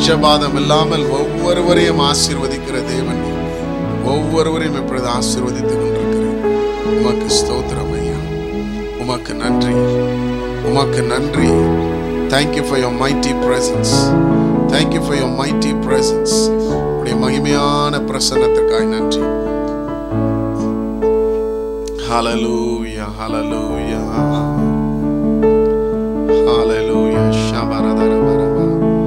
பட்சபாதம் இல்லாமல் ஒவ்வொருவரையும் ஆசீர்வதிக்கிற தேவன் நீர். ஒவ்வொருவரையும் இப்பொழுது ஆசீர்வதித்துக் கொண்டிருக்கிறேன் உமக்கு ஸ்தோத்திரம் ஐயா உமக்கு நன்றி உமக்கு நன்றி thank you for your mighty presence thank you for your mighty presence உடைய மகிமையான பிரசன்னத்திற்காய் நன்றி ஹalleluya ஹalleluya ஹalleluya ஷபரதரபரப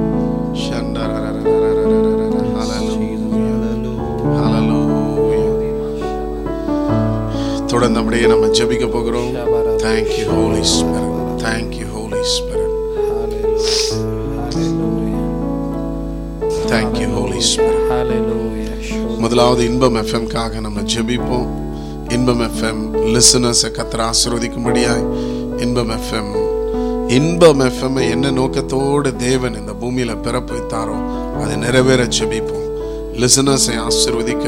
ஷண்டரரரரரரரர ஹalleluya ஹalleluya தொடர்ந்து அப்படியே நம்ம ஜெபிக்க போகிறோம் thank you holy spirit thank you holy spirit thank you holy spirit முதலாவது இன்பம் எஃப்எம்காக நம்ம ஜெபிப்போம் இன்பம் எஃப்எம் லிசனர்ஸை கத்திர ஆசீர்வதிக்கும்படியாய் இன்பம் எஃப்எம் இன்பம் எஃப்எம் என்ன நோக்கத்தோடு தேவன் இந்த பூமியில பிறப்பு வைத்தாரோ அதை நிறைவேற ஜெபிப்போம் லிசனர்ஸை ஆசீர்வதிக்க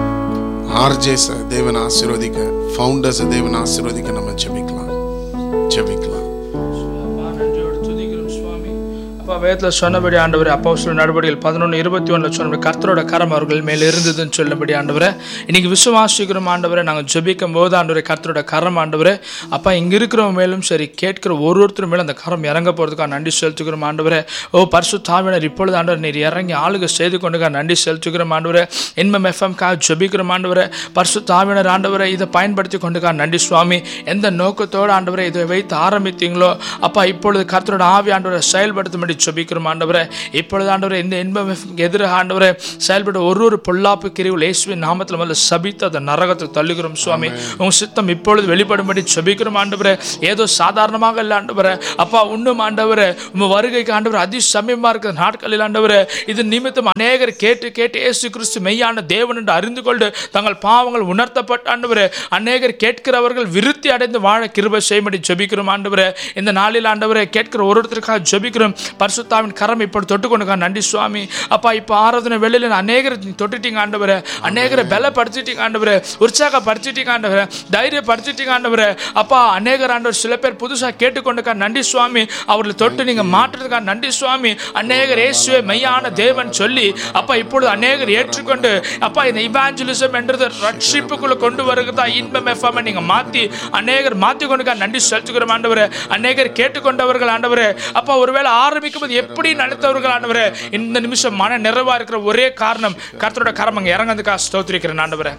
ஆர்ஜேஸை தேவன் ஆசீர்வதிக்க ஃபவுண்டர்ஸை தேவன் ஆசீர்வதிக்க நம்ம ஜெபிக்கலாம் ஜெபிக்கலாம் அப்பா, நன்றியோடு துதிக்கிறோம் சுவாமி. அப்பா வேதத்தில் சொன்னபடி ஆண்டவரே அப்போ சில நடவடிக்கைகள் பதினொன்று இருபத்தி ஒன்றில் சொன்னபடி கர்த்தரோட கரம் அவர்கள் மேல் இருந்ததுன்னு சொல்லபடி ஆண்டவரே இன்னைக்கு விசுவாசிக்கிறோம் ஆண்டவரே நாங்கள் ஜெபிக்கும் போது ஆண்டவரே கர்த்தரோட கரம் ஆண்டவரே அப்பா இங்கே இருக்கிறவங்க மேலும் சரி கேட்கிற ஒரு ஒருத்தர் மேலும் அந்த கரம் இறங்க போகிறதுக்காக நன்றி செலுத்துக்கிறோம் ஆண்டவரே ஓ பரிசு தாவினர் இப்பொழுது ஆண்டவர் நீர் இறங்கி ஆளுக செய்து கொண்டுக்கா நன்றி செலுத்துக்கிறோம் ஆண்டவரே இன்பம் எஃப்எம்காக ஜெபிக்கிறோம் ஆண்டவரே பரிசு தாவினர் ஆண்டவரை இதை பயன்படுத்தி கொண்டுக்கா நன்றி சுவாமி எந்த நோக்கத்தோடு ஆண்டவரை இதை வைத்து ஆரம்பித்தீங்களோ அப்பா இப்பொழுது கர்த்தரோட ஆவி ஆண்டவரை செயல்படுத்தும்படி ஜெபிக்கிறோம் ஆண்டவரே இப்பொழுது ஆண்டவரை இந்த இன்பம் எதிராக ஆண்டவரை செயல்பட ஒரு ஒரு பொல்லாப்பு கிரிவில் இயேசுவின் நாமத்தில் முதல்ல சபித்து அதை நரகத்தை தள்ளுகிறோம் சுவாமி உங்க சித்தம் இப்பொழுது வெளிப்படும்படி ஜெபிக்கிறோம் ஆண்டவரே ஏதோ சாதாரணமாக இல்லை ஆண்டவரே அப்பா இன்னும் ஆண்டவரே உங்க வருகைக்கு ஆண்டவர் அதி சமயமா இருக்கிற நாட்களில் ஆண்டவரே இது நிமித்தம் அநேகர் கேட்டு கேட்டு இயேசு கிறிஸ்து மெய்யான தேவன் என்று அறிந்து கொண்டு தங்கள் பாவங்கள் உணர்த்தப்பட்ட ஆண்டவரே அநேகர் கேட்கிறவர்கள் விருத்தி அடைந்து வாழ கிருபை செய்யும்படி ஜெபிக்கிறோம் ஆண்டவரே இந்த நாளில் ஆண்டவரே கேட்கிற ஒரு ஒருத்தருக்காக ஜெபிக்கிறோம் பரிசுத்தாவின் கரம் இப்படி தொட்டுக்கொண்டுக்கா நன்றி சுவாமி அப்பா இப்போ ஆராதனை வெளியில் அநேகரை நீ தொட்டுட்டீங்க ஆண்டவரே அநேகரை பலப்படுத்திட்டீங்க ஆண்டவரே உற்சாகப்படுத்திட்டீங்க ஆண்டவரே தைரியப்படுத்திட்டீங்க ஆண்டவரே அப்பா அநேகர் ஆண்டவர் சில பேர் புதுசாக கேட்டுக்கொண்டுக்கா நன்றி சுவாமி அவர்களை தொட்டு நீங்க மாற்றுறதுக்காக நன்றி சுவாமி அநேகர் இயேசுவே மெய்யான தேவன் சொல்லி அப்பா இப்பொழுது அநேகர் ஏற்றுக்கொண்டு அப்பா இந்த இவாஞ்சலிசம் என்றது ரட்சிப்புக்குள்ள கொண்டு வருகிறதா இன்பம் எஃப்எம் நீங்க மாத்தி அநேகர் மாத்தி கொண்டுக்கா நன்றி செலுத்துகிறோம் ஆண்டவரே அநேகர் கேட்டுக்கொண்டவர்கள் ஆண்டவரே அப்பா ஒருவேளை ஆரம்பிக்கும் போது எப்படி நடத்தவர்கள் ஆண்டவரே இந்த நிமிஷம் மன நிறைவா இருக்கிற ஒரே காரணம் கர்த்தரோட கரம் அங்க இறங்குறதுக்காக ஸ்தோத்திரிக்கிறேன் ஆண்டவரே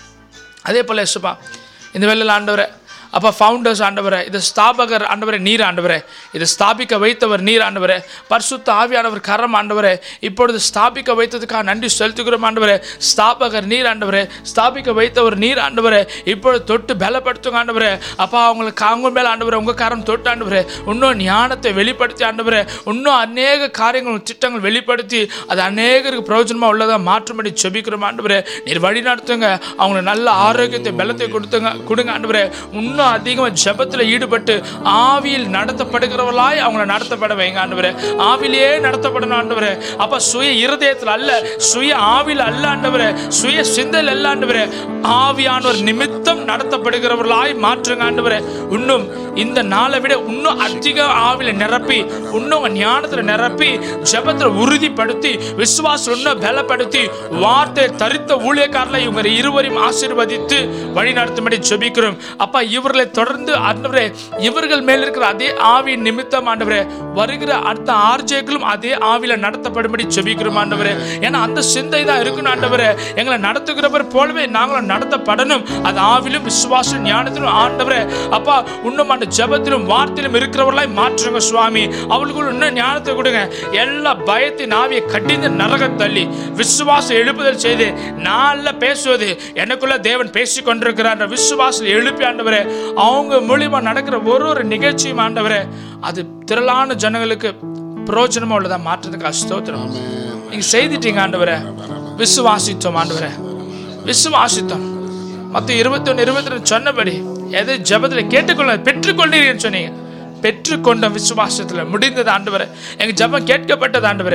அதே போல இயேசுப்பா இந்த வேலையில் ஆண்டவரே அப்போ ஃபவுண்டர்ஸ் ஆண்டவரே இது ஸ்தாபகர் ஆண்டவரே நீர் ஆண்டவரே இது ஸ்தாபிக்க வைத்தவர் நீர் ஆண்டவரே பரிசுத்த ஆவியானவர் கரம் ஆண்டவரே இப்பொழுது ஸ்தாபிக்க வைத்ததுக்காக நன்றி செலுத்துகிறோம் ஆண்டவரே ஸ்தாபகர் நீர் ஆண்டவரே ஸ்தாபிக்க வைத்தவர் நீர் ஆண்டவரே இப்பொழுது தொட்டு பலப்படுத்துங்க ஆண்டவரே அப்பா அவங்களுக்கு அவங்க மேலே ஆண்டவரே உங்கள் காரம் தொட்டு ஆண்டவரே இன்னும் ஞானத்தை வெளிப்படுத்தி ஆண்டவரே இன்னும் அநேக காரியங்கள் திட்டங்கள் வெளிப்படுத்தி அது அநேகருக்கு பிரயோஜனமாக உள்ளதாக மாற்றும்படி செபிக்கிறோம் ஆண்டவரே நீர் வழி நடத்துங்க அவங்களுக்கு நல்ல ஆரோக்கியத்தை பலத்தை கொடுத்துங்க கொடுங்க ஆண்டவரே இன்னும் அதிகமாக ஜெபத்தில் ஈடுபட்டு ஆவியில் நடத்தப்படுகிறவர்களாய் அவங்கள நடத்தப்பட வைங்க ஆண்டவரே ஆவிலேயே நடத்தப்படணும் ஆண்டவரே அப்ப சுய இருதயத்தில் அல்ல சுய ஆவியில் அல்ல ஆண்டவரே சுய சிந்தையில் அல்ல ஆண்டவரே ஆவியானவர் நிமித்தம் நடத்தப்படுகிறவர்களாய் மாற்றுங்க ஆண்டவரே இன்னும் இந்த நாளை விட இன்னும் அதிக ஆவில நிரப்பி இன்னும் ஞானத்துல நிரப்பி ஜெபத்துல உறுதிப்படுத்தி விசுவாசம் இன்னும் பலப்படுத்தி வார்த்தை தரித்த ஊழியக்காரர்களை இவங்க இருவரையும் ஆசீர்வதித்து வழி நடத்தும்படி ஜெபிக்கிறோம் அப்பா இவர்களை தொடர்ந்து ஆண்டவரே இவர்கள் மேல் இருக்கிற அதே ஆவியின் நிமித்தம் ஆண்டவரே வருகிற அடுத்த ஆர்ஜேக்களும் அதே ஆவில நடத்தப்படும்படி ஜெபிக்கிறோம் ஆண்டவரே ஏன்னா அந்த சிந்தை தான் இருக்கணும் ஆண்டவரே எங்களை நடத்துகிறவர் போலவே நாங்களும் நடத்தப்படணும் அது ஆவிலும் விசுவாசம் ஞானத்திலும் ஆண்டவரே அப்பா இன்னும் அந்த ஜெபத்திலும் வார்த்தையிலும் இருக்கிறவர்களாய் மாற்றுங்க சுவாமி அவளுக்குள்ள இன்னும் ஞானத்தை கொடுங்க எல்லா பயத்தின் ஆவியை கடிந்து நரக தள்ளி விசுவாசம் எழுப்புதல் செய்து நாளில் பேசுவது எனக்குள்ள தேவன் பேசி கொண்டிருக்கிறார் விசுவாசம் எழுப்பி ஆண்டவரே அவங்க மூலியமா நடக்கிற ஒரு ஒரு நிகழ்ச்சியும் ஆண்டவரே அது திரளான ஜனங்களுக்கு பிரயோஜனமா உள்ளதா மாற்றத்துக்கு ஸ்தோத்திரம் நீங்க செய்துட்டீங்க ஆண்டவரே விசுவாசித்தோம் ஆண்டவரே விசுவாசித்தோம் மத்த இருபத்தி ஒன்று இருபத்தி ரெண்டு சொன்னபடி எதை ஜபத்தில் கேட்டுக்கொள்ள பெற்றுக்கொள்ளீங்கன்னு சொன்னீங்க பெற்றுக்கொண்ட விசுவாசத்துல முடிந்தது ஆண்டவரே எங்க ஜெபம் கேட்கப்பட்டது ஆண்டவரே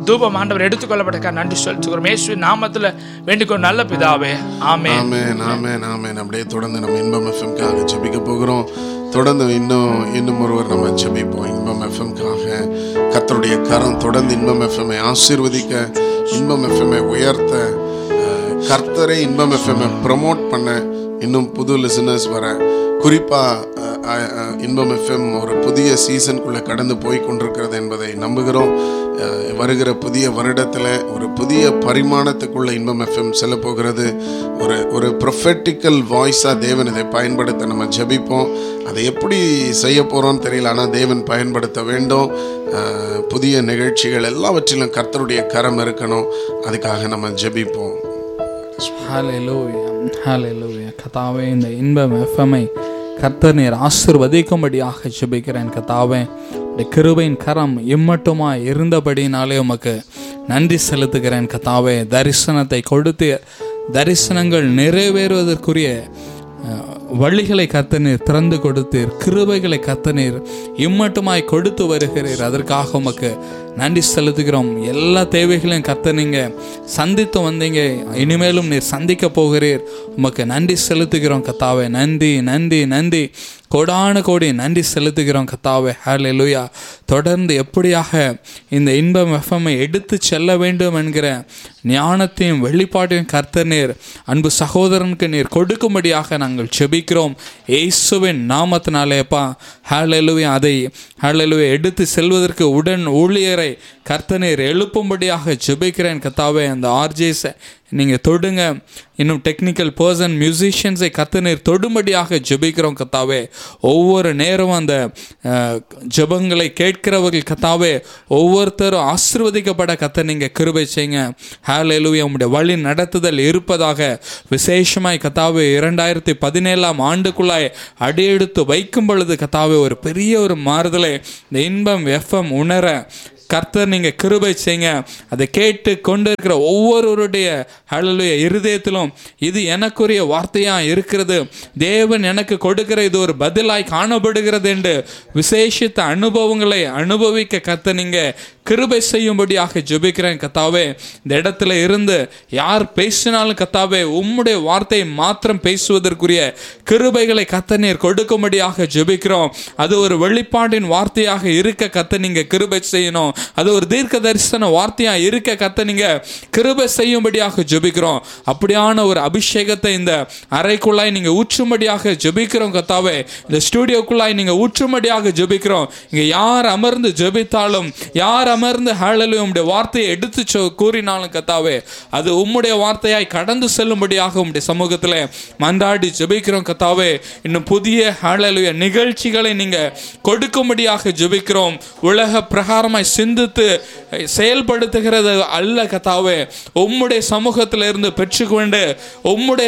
தூபம் ஆண்டவர் எடுத்துக்கொள்ளப்பட்டக்கா நன்றி செலுத்துகிறோம் இயேசுவின் நாமத்தில் வேண்டிக்கோ நல்ல பிதாவே ஆமே ஆமென் ஆமென் ஆமென் அப்படியே தொடர்ந்து நம்ம இன்பம் எஃப்எம்காக ஜெபிக்க போகிறோம் தொடர்ந்து இன்னும் இன்னும் ஒருவர் நம்ம ஜெபிப்போம் இன்பம் எஃப்எம்காக கர்த்தருடைய கரம் தொடர்ந்து இன்பம் எஃப்எம்ஐ ஆசீர்வதிக்க இன்பம் எஃப்எம்ஐ உயர்த்த அஹ், கர்த்தரை இன்பம் எஃப்எம்ஐ ப்ரமோட் பண்ண இன்னும் புது லிசனர்ஸ் வர குறிப்பாக இன்பம் எஃப்எம் ஒரு புதிய சீசனுக்குள்ளே கடந்து போய் கொண்டிருக்கிறது என்பதை நம்புகிறோம் அஹ், வருகிற புதிய வருடத்தில் ஒரு புதிய பரிமாணத்துக்குள்ள இன்பம் எஃப்எம் செல்ல போகிறது ஒரு ஒரு ப்ரொஃபெட்டிக்கல் வாய்ஸாக தேவன் இதை பயன்படுத்த நம்ம ஜெபிப்போம் அதை எப்படி செய்ய போகிறோம்னு தெரியல ஆனால் தேவன் பயன்படுத்த வேண்டும் அஹ், புதிய நிகழ்ச்சிகள் எல்லாவற்றிலும் கர்த்தருடைய கரம் இருக்கணும் அதுக்காக நம்ம ஜெபிப்போம் ஹalleluya ஹalleluya கத்தாவே இந்த இன்பம் எஃப்எம்ஐ கர்த்தர் நீர் ஆசிர்வதிக்கும்படியாக ஜெபிக்கிறேன் கத்தாவே இந்த கிருபையின் கரம் இம்மட்டுமா இருந்தபடினாலே உமக்கு நன்றி செலுத்துகிறேன் கத்தாவே தரிசனத்தை கொடுத்து தரிசனங்கள் நிறைவேறுவதற்குரிய அஹ், வழிகளை கத்தனீர் திறந்து கொடுத்தீர் கிருபைகளை கத்தனீர் இம்மட்டுமாய் கொடுத்து வருகிறீர் அதற்காக உமக்கு நன்றி செலுத்துகிறோம் எல்லா தேவைகளையும் கத்த நீங்க சந்தித்து வந்தீங்க இனிமேலும் நீர் சந்திக்க போகிறீர் உமக்கு நன்றி செலுத்துகிறோம் கத்தாவே நன்றி நன்றி நன்றி கோடான கோடி நன்றி செலுத்துகிறோம் கத்தாவே ஹalleluya தொடர்ந்து எப்படியாக இந்த இன்பம் எஃப்எம்ஐ எடுத்து செல்ல வேண்டும் என்கிற ஞானத்தையும் வெளிப்பாட்டையும் கர்த்தர் நீர் அன்பு சகோதரனுக்கு நீர் கொடுக்கும்படியாக நாங்கள் செபிக்கிறோம் இயேசுவின் நாமத்தினாலேப்பா ஹalleluya அதை ஹalleluya எடுத்து செல்வதற்கு உடன் ஊழியரை கர்த்தனீர் எழுப்பும்படியாக ஜெபிக்கிறேன் கத்தாவே அந்த ஆர்ஜேஸை நீங்கள் தொடுங்க இன்னும் டெக்னிக்கல் பர்சன் மியூசிஷியன்ஸை கத்தனீர் தொடும்படியாக ஜெபிக்கிறோம் கத்தாவே ஒவ்வொரு நேரமும் அந்த அஹ், ஜெபங்களை கேட்கிறவர்கள் கத்தாவே ஒவ்வொருத்தரும் ஆசிர்வதிக்கப்பட கத்த நீங்கள் கிருபை செய்யுங்க ஹalleluya உம்முடைய வழி நடத்துதல் இருப்பதாக விசேஷமாய் கத்தாவே இரண்டாயிரத்தி பதினேழாம் ஆண்டுக்குள்ளாய் அடியெடுத்து வைக்கும் பொழுது கத்தாவே ஒரு பெரிய ஒரு மாறுதலை இந்த இன்பம் எஃப்எம் உணர கர்த்தர் நீங்க கிருபை செய்யுங்க அதை கேட்டு கொண்டு இருக்கிற ஒவ்வொருவருடைய ஹalleluya இருதயத்திலும் இது எனக்குரிய வார்த்தையா இருக்கிறது தேவன் எனக்கு கொடுக்கிற இது ஒரு பதிலாய் காணப்படுகிறது என்று விசேஷித்த அனுபவங்களை அனுபவிக்க கத்த நீங்க கிருபை செய்யும்படியாக ஜெபிக்கிறேன் கத்தாவே இந்த இடத்துல இருந்து யார் பேசினாலும் கத்தாவே உம்முடைய வார்த்தையை மாத்திரம் பேசுவதற்குரிய கிருபைகளை கத்த நீர் கொடுக்கும்படியாக ஜெபிக்கிறோம் அது ஒரு வெளிப்பாட்டின் வார்த்தையாக இருக்க கத்த நீங்க கிருபை செய்யணும் அது ஒரு தீர்க்க தரிசன வார்த்தையா இருக்க கத்த நீங்க கிருபை செய்யும்படியாக ஜெபிக்கிறோம் அப்படியான ஒரு அபிஷேகத்தை இந்த அறைக்குள்ளாய் நீங்க ஊற்றும்படியாக ஜெபிக்கிறோம் கத்தாவே இந்த ஸ்டூடியோக்குள்ளாய் நீங்க ஊற்றும்படியாக ஜெபிக்கிறோம் இங்க யார் அமர்ந்து ஜெபித்தாலும் யார் அமர்ந்து ஹாலலு உம்முடைய வார்த்தையை எடுத்து சொ- கூறினாலும் கத்தாவே அது உம்முடைய வார்த்தையாய் கடந்து செல்லும்படியாக உம்முடைய சமூகத்தில் மன்றாடி ஜெபிக்கிறோம் கத்தாவே இன்னும் புதிய ஹாலலுய நிகழ்ச்சிகளை நீங்க கொடுக்கும்படியாக ஜெபிக்கிறோம் உலக பிரகாரமாய் சிந்தித்து அஹ், செயல்படுத்துகிறது அல்ல கத்தாவே உம்முடைய சமூகத்தில் இருந்து பெற்றுக்கொண்டு உம்முடைய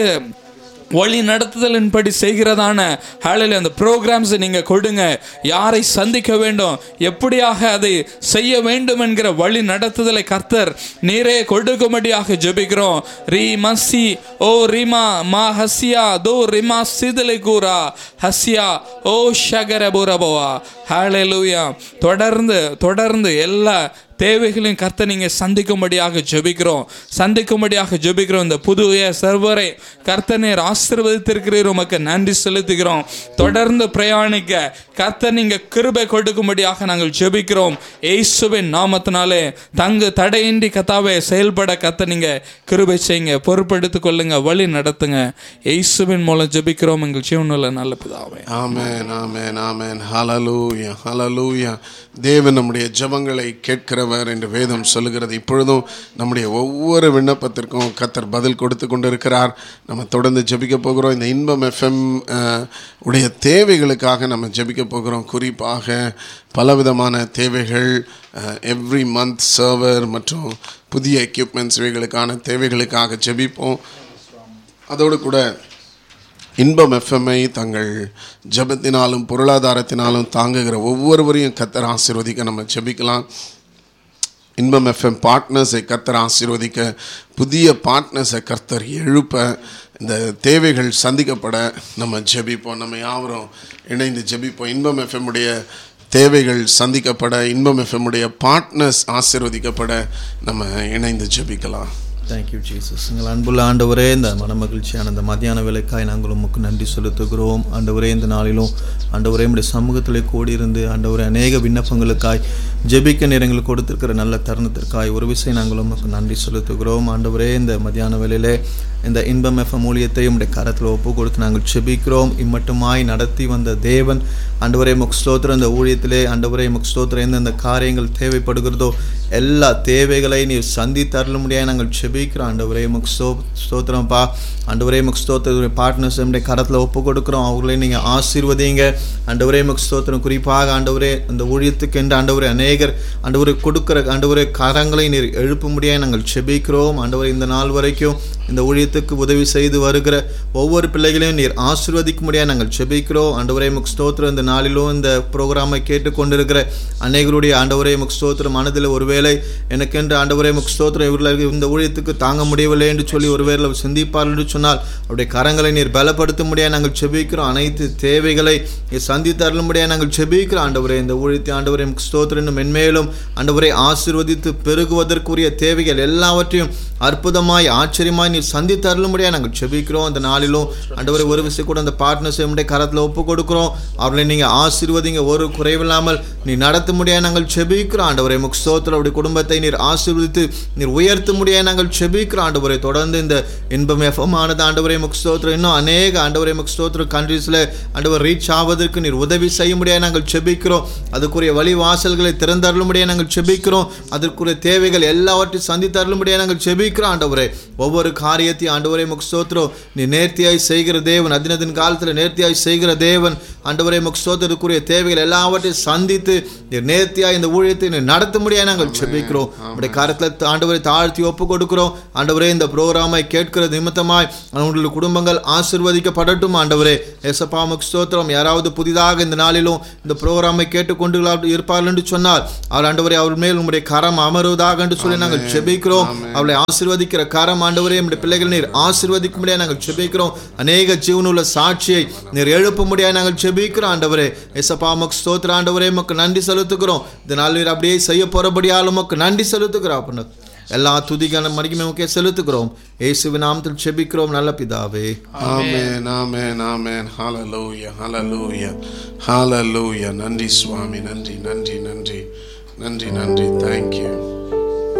வழி நடத்துதலின்படி செய்கிறதான ஹாலில் அந்த ப்ரோக்ராம்ஸ் நீங்க கொடுங்க யாரை சந்திக்க வேண்டும் எப்படியாக அதை செய்ய வேண்டும் என்கிற வழி நடத்துதலை கர்த்தர் நீரே கொடுக்கும்படியாக ஜெபிக்கிறோம் ரீ மசி ஓ ரிமா மா ஹசியா தோ ரிமா சிதலை கூரா ஹசியா ஓ ஷகர புரபவா ஹalleluya தொடர்ந்து தொடர்ந்து எல்லா தேவைகளையும் கர்த்த நீங்க சந்திக்கும்படியாக ஜெபிக்கிறோம் சந்திக்கும்படியாக ஜெபிக்கிறோம் இந்த புதிய சர்வரை கர்த்த நீர் ஆசீர்வதித்திருக்கிறீர் உமக்கு நன்றி செலுத்துகிறோம் தொடர்ந்து பிரயாணிக்க கர்த்த நீங்க கிருபை கொடுக்கும்படியாக நாங்கள் ஜெபிக்கிறோம் இயேசுவின் நாமத்தினாலே தங்கு தடையின்றி கத்தாவே செயல்பட கர்த்த நீங்க கிருபை செய்யுங்க பொறுப்பெடுத்துக் கொள்ளுங்க வழி நடத்துங்க இயேசுவின் மூலம் ஜெபிக்கிறோம் எங்கள் ஜீவனுள்ள நல்ல பிதாவே ஆமென் ஆமென் ஆமென் ஹalleluya ஹalleluya தேவன் நம்முடைய ஜெபங்களை கேட்கிறவர் என்று வேதம் சொல்லுகிறது இப்பொழுதும் நம்முடைய ஒவ்வொரு விண்ணப்பத்திற்கும் கத்தர் பதில் கொடுத்து கொண்டிருக்கிறார் நம்ம தொடர்ந்து ஜெபிக்க போகிறோம் இந்த இன்பம் எஃப்எம் உடைய தேவைகளுக்காக நம்ம ஜெபிக்க போகிறோம் குறிப்பாக பலவிதமான தேவைகள் எவ்ரி மந்த் சர்வர் மற்றும் புதிய எக்யூப்மெண்ட்ஸ் இவைகளுக்கான தேவைகளுக்காக ஜெபிப்போம் அதோடு கூட இன்பம் எஃப்எம்ஐ தங்கள் ஜெபத்தினாலும் பொருளாதாரத்தினாலும் தாங்குகிற ஒவ்வொருவரையும் கத்தர் ஆசீர்வதிக்க நம்ம ஜெபிக்கலாம் இன்பம் எஃப்எம் பார்ட்னர்ஸை கர்த்தர் ஆசீர்வதிக்க புதிய பார்ட்னர்ஸை கர்த்தர் எழுப்ப இந்த தேவைகள் சந்திக்கப்பட நம்ம ஜெபிப்போம் நம்ம யாவரும் இணைந்து ஜெபிப்போம் இன்பம் எஃப்எம் உடைய தேவைகள் சந்திக்கப்பட இன்பம் எஃப்எம் உடைய பார்ட்னர்ஸ் ஆசீர்வதிக்கப்பட நம்ம இணைந்து ஜெபிக்கலாம் தேங்க்யூ ஜீசஸ் எங்கள் அன்புள்ள ஆண்டவரே இந்த மனமகிழ்ச்சியான இந்த மத்தியான வேலைக்காய் நாங்கள் உமக்கு நன்றி செலுத்துகிறோம் ஆண்டவரே இந்த நாளிலும் ஆண்டவரே உடைய சமூகத்திலே கூடியிருந்து ஆண்டவரே அநேக விண்ணப்பங்களுக்காய் ஜெபிக்க நேரங்கள் கொடுத்திருக்கிற நல்ல தருணத்திற்காய் ஒரு விஷயம் நாங்கள் உமக்கு நன்றி செலுத்துகிறோம் ஆண்டவரே இந்த மத்தியான வேளையிலே இந்த இன்பம் எஃப்எம் ஊழியத்தை உடைய கரத்தில் ஒப்பு கொடுத்து நாங்கள் செபிக்கிறோம் இம்மட்டுமாய் நடத்தி வந்த தேவன் ஆண்டவரே முக் ஸ்தோத்திரம் இந்த ஊழியத்திலே ஆண்டவரே முக் ஸ்தோத்திரம் எந்தெந்த காரியங்கள் தேவைப்படுகிறதோ எல்லா தேவைகளை நீர் சந்தித்தருள முடியாது நாங்கள் செபிக்கிறோம் ஆண்டவரே முக் ஸ்தோ ஸ்தோத்திரம்ப்பா ஆண்டவரே முக் ஸ்தோத்திர பார்ட்னர்ஸ் நம்முடைய கரத்தில் ஒப்பு கொடுக்குறோம் அவர்களே நீங்கள் ஆசீர்வதிங்க ஆண்டவரே முக் ஸ்தோத்திரம் குறிப்பாக ஆண்டவரே இந்த ஊழியத்துக்கு என்று ஆண்டவரே அநேகர் ஆண்டவரே கொடுக்கிற ஆண்டவரே கரங்களை நீர் எழுப்ப முடியாது நாங்கள் செபிக்கிறோம் ஆண்டவரே இந்த நாள் வரைக்கும் இந்த ஊழியத்துக்கு உதவி செய்து வருகிற ஒவ்வொரு பிள்ளைகளையும் நீர் ஆசீர்வதிக்க முடியாது நாங்கள் செபிக்கிறோம் ஆண்டவரே முக் ஸ்தோத்திரம் இந்த நாளிலும் இந்த ப்ரோக்ராமை கேட்டுக்கொண்டிருக்கிற அநேகருடைய ஆண்டவரே முக் ஸ்தோத்திரம் மனதில் ஒருவேளை எனக்கென்று ஆண்டவரே முக் ஸ்தோத்திரம் இவர்களுக்கு இந்த ஊழியத்துக்கு தாங்க முடியவில்லை என்று சொல்லி ஒருவேளை சிந்திப்பார் என்று சொன்னால் அவருடைய கரங்களை நீர் பலப்படுத்த முடியாது நாங்கள் செபிக்கிறோம் அனைத்து தேவைகளை நீர் சந்தித்து அருள முடியாது நாங்கள் செபிக்கிறோம் ஆண்டவரே இந்த ஊழியத்தை ஆண்டவரே முக் ஸ்தோத்திரம் இன்னும் மென்மேலும் ஆண்டவரை ஆசீர்வதித்து பெருகுவதற்குரிய தேவைகள் எல்லாவற்றையும் அற்புதமாய் ஆச்சரியமாய் நீர் சந்தித்து அருள முடியாது நாங்கள் செபிக்கிறோம் அந்த நாளிலும் ஆண்டவரை ஒரு விஷயம் கூட அந்த பார்ட்னர்ஸ் நம்முடைய கரத்தில் ஒப்பு கொடுக்குறோம் அவர்களை நீங்கள் ஆசீர்வதிங்க ஒரு குறைவில்லாமல் நீ நடத்த முடியாது நாங்கள் செபிக்கிறோம் ஆண்டவரை முக் ஸ்தோத்திரம் அவருடைய குடும்பத்தை நீர் ஆசீர்வதித்து நீர் உயர்த்த முடியாது நாங்கள் செபிக்கிறோம் ஆண்டவரை தொடர்ந்து இந்த இன்பம் எஃப்எம் ஆனது ஆண்டவரை முக் ஸ்தோத்திரம் இன்னும் அநேக ஆண்டவரை முக் ஸ்தோத்திரம் கண்ட்ரீஸில் ஆண்டவர் ரீச் ஆவதற்கு நீர் உதவி செய்ய முடியாது நாங்கள் செபிக்கிறோம் அதுக்குரிய வழி வாசல்களை திறந்தருள முடியாது நாங்கள் செபிக்கிறோம் அதற்குரிய தேவைகள் எல்லாவற்றையும் சந்தித்தருள முடியாது நாங்கள் செபிக்கிறோம் ஆண்டவரே ஒவ்வொரு காரியத்தையும் ஆண்டவரே முக் ஸ்தோத்திரம் நீ நேர்த்தியாய் செய்கிற தேவன் அதினதின் காலத்தில் நேர்த்தியாய் செய்கிற தேவன் ஆண்டவரே முக் ஸ்தோத்திரத்துக்குரிய தேவைகள் எல்லாவற்றையும் சந்தித்து நீர் நேர்த்தியாய் இந்த ஊழியத்தை நீர் நடத்த முடியாது நாங்கள் செபிக்கிறோம் உடைய கருத்தில் ஆண்டவரை தாழ்த்தி ஒப்பு கொடுக்கிறோம் ஆண்டவரே இந்த ப்ரோக்ராமை கேட்கிற நிமித்தமாய் அவங்களுடைய குடும்பங்கள் ஆசிர்வதிக்கப்படட்டும் ஆண்டவரே எசப்பா முக் ஸ்தோத்திரம் யாராவது புதிதாக இந்த நாளிலும் இந்த ப்ரோக்ராமை கேட்டுக்கொண்டு இருப்பார்கள் என்று சொன்னால் அவர் ஆண்டவரே அவர் மேல் உங்களுடைய கரம் அமருவதாக என்று சொல்லி நாங்கள் செபிக்கிறோம் அவளை ஆசீர்வதிக்கிற கரம் ஆண்டவரே நம்முடைய பிள்ளைகள் நீர் ஆசீர்வதிக்க முடியாது நாங்கள் செபிக்கிறோம் அநேக ஜீவனுள்ள சாட்சியை நீர் எழுப்ப முடியாது நாங்கள் செபிக்கிறோம் ஆண்டவரே எசப்பா முக் ஸ்தோத்திர ஆண்டவரே உமக்கு நன்றி செலுத்துகிறோம் இந்த நாள் நீர் அப்படியே செய்ய போறபடியால் உமக்கு நன்றி செலுத்துகிறோம் அப்படின்னு எல்லா துதிக்கான மடிக்குமே உமக்கே செலுத்துகிறோம் இயேசுவின் நாமத்தில் செபிக்கிறோம் நல்ல பிதாவே ஆமென் ஆமென் ஆமென் ஹalleluya ஹalleluya ஹalleluya நன்றி சுவாமி நன்றி நன்றி நன்றி நன்றி நன்றி thank you